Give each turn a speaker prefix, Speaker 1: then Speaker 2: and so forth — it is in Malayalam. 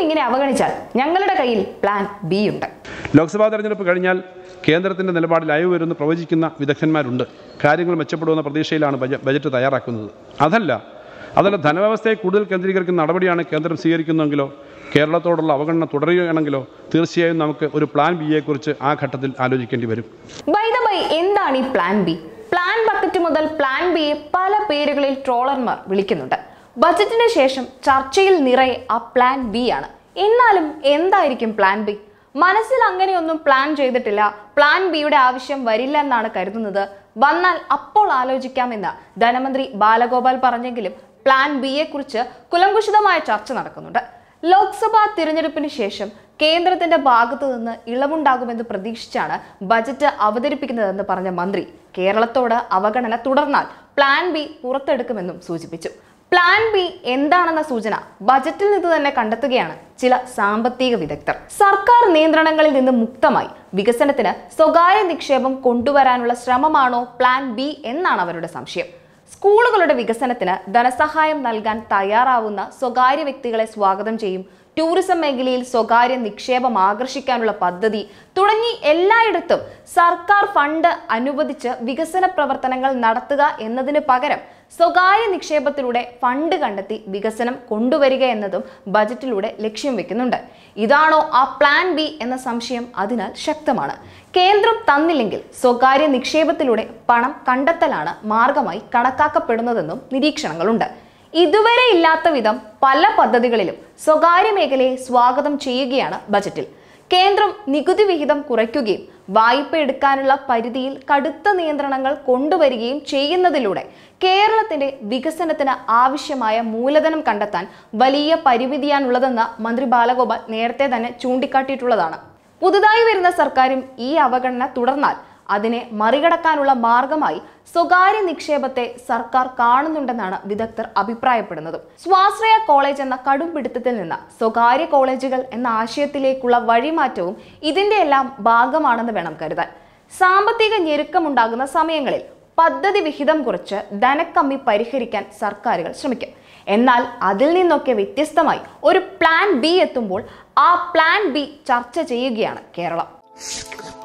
Speaker 1: ഇങ്ങനെ അവഗണിച്ചാൽ ഞങ്ങളുടെ കയ്യിൽ പ്ലാൻ ബി ഉണ്ട്
Speaker 2: ലോക്സഭാ തെരഞ്ഞെടുപ്പ് കഴിഞ്ഞാൽ കേന്ദ്രത്തിൻ്റെ നിലപാടിൽ അയവ് വരുമെന്ന് പ്രവചിക്കുന്ന വിദഗ്ധന്മാരുണ്ട് കാര്യങ്ങൾ മെച്ചപ്പെടുമെന്ന പ്രതീക്ഷയിലാണ് ബജ- ബജറ്റ് തയ്യാറാക്കുന്നത് അതല്ല അതല്ല ധനവ്യവസ്ഥയെ കൂടുതൽ കേന്ദ്രീകരിക്കുന്ന നടപടിയാണ് കേന്ദ്രം സ്വീകരിക്കുന്നതെങ്കിലോ കേരളത്തോടുള്ള അവഗണന തുടരുകയാണെങ്കിലോ തീർച്ചയായും നമുക്ക് ഒരു പ്ലാൻ ബിയെക്കുറിച്ച് ആ ഘട്ടത്തിൽ ആലോചിക്കേണ്ടി വരും
Speaker 1: ബൈ ദ ബൈ എന്താണ് ഈ പ്ലാൻ ബി പ്ലാൻ ബക്കറ്റ് മുതൽ പ്ലാൻ ബിയെ പല പേരുകളിൽ ട്രോളർമാർ വിളിക്കുന്നുണ്ട് ബജറ്റിന് ശേഷം ചർച്ചയിൽ നിറയെ ആ പ്ലാൻ ബി ആണ് എന്നാലും എന്തായിരിക്കും പ്ലാൻ ബി മനസ്സിൽ അങ്ങനെയൊന്നും പ്ലാൻ ചെയ്തിട്ടില്ല പ്ലാൻ ബിയുടെ ആവശ്യം വരില്ല എന്നാണ് കരുതുന്നത് വന്നാൽ അപ്പോൾ ആലോചിക്കാമെന്ന് ധനമന്ത്രി ബാലഗോപാൽ പറഞ്ഞെങ്കിലും പ്ലാൻ ബിയെ കുറിച്ച് കുലങ്കുഷിതമായ ചർച്ച നടക്കുന്നുണ്ട് ലോക്സഭാ തിരഞ്ഞെടുപ്പിന് ശേഷം കേന്ദ്രത്തിന്റെ ഭാഗത്തു നിന്ന് ഇളവുണ്ടാകുമെന്ന് പ്രതീക്ഷിച്ചാണ് ബജറ്റ് അവതരിപ്പിക്കുന്നതെന്ന് പറഞ്ഞ മന്ത്രി കേരളത്തോട് അവഗണന തുടർന്നാൽ പ്ലാൻ ബി പുറത്തെടുക്കുമെന്നും സൂചിപ്പിച്ചു പ്ലാൻ ബി എന്താണെന്ന സൂചന ബജറ്റിൽ നിന്ന് തന്നെ കണ്ടെത്തുകയാണ് ചില സാമ്പത്തിക വിദഗ്ധർ സർക്കാർ നിയന്ത്രണങ്ങളിൽ നിന്ന് മുക്തമായി വികസനത്തിന് സ്വകാര്യ നിക്ഷേപം കൊണ്ടുവരാനുള്ള ശ്രമമാണോ പ്ലാൻ ബി എന്നാണ് അവരുടെ സംശയം സ്കൂളുകളുടെ വികസനത്തിന് ധനസഹായം നൽകാൻ തയ്യാറാവുന്ന സ്വകാര്യ വ്യക്തികളെ സ്വാഗതം ചെയ്യും ടൂറിസം മേഖലയിൽ സ്വകാര്യ നിക്ഷേപം ആകർഷിക്കാനുള്ള പദ്ധതി തുടങ്ങി എല്ലായിടത്തും സർക്കാർ ഫണ്ട് അനുവദിച്ച് വികസന പ്രവർത്തനങ്ങൾ നടത്തുക എന്നതിന് പകരം സ്വകാര്യ നിക്ഷേപത്തിലൂടെ ഫണ്ട് കണ്ടെത്തി വികസനം കൊണ്ടുവരിക എന്നതും ബജറ്റിലൂടെ ലക്ഷ്യം വെക്കുന്നുണ്ട് ഇതാണോ ആ പ്ലാൻ ബി എന്ന സംശയം അതിനാൽ ശക്തമാണ് കേന്ദ്രം തന്നില്ലെങ്കിൽ സ്വകാര്യ നിക്ഷേപത്തിലൂടെ പണം കണ്ടെത്തലാണ് മാർഗമായി കണക്കാക്കപ്പെടുന്നതെന്നും നിരീക്ഷണങ്ങളുണ്ട് ഇതുവരെ ഇല്ലാത്ത വിധം പല പദ്ധതികളിലും സ്വകാര്യ മേഖലയെ സ്വാഗതം ചെയ്യുകയാണ് ബജറ്റിൽ കേന്ദ്രം നികുതി വിഹിതം കുറയ്ക്കുകയും വായ്പ എടുക്കാനുള്ള പരിധിയിൽ കടുത്ത നിയന്ത്രണങ്ങൾ കൊണ്ടുവരികയും ചെയ്യുന്നതിലൂടെ കേരളത്തിന്റെ വികസനത്തിന് ആവശ്യമായ മൂലധനം കണ്ടെത്താൻ വലിയ പരിമിതിയാണുള്ളതെന്ന് മന്ത്രി ബാലഗോപാൽ നേരത്തെ തന്നെ ചൂണ്ടിക്കാട്ടിയിട്ടുള്ളതാണ് പുതുതായി വരുന്ന സർക്കാരും ഈ അവഗണന തുടർന്നാൽ അതിനെ മറികടക്കാനുള്ള മാർഗമായി സ്വകാര്യ നിക്ഷേപത്തെ സർക്കാർ കാണുന്നുണ്ടെന്നാണ് വിദഗ്ധർ അഭിപ്രായപ്പെടുന്നത് സ്വാശ്രയ കോളേജ് എന്ന കടും പിടുത്തത്തിൽ നിന്ന് സ്വകാര്യ കോളേജുകൾ എന്ന ആശയത്തിലേക്കുള്ള വഴിമാറ്റവും ഇതിന്റെ എല്ലാം ഭാഗമാണെന്ന് വേണം കരുതാൻ സാമ്പത്തിക ഞെരുക്കമുണ്ടാകുന്ന സമയങ്ങളിൽ പദ്ധതി വിഹിതം കുറച്ച് ധനക്കമ്മി പരിഹരിക്കാൻ സർക്കാരുകൾ ശ്രമിക്കും എന്നാൽ അതിൽ നിന്നൊക്കെ വ്യത്യസ്തമായി ഒരു പ്ലാൻ ബി എത്തുമ്പോൾ ആ പ്ലാൻ ബി ചർച്ച ചെയ്യുകയാണ് കേരളം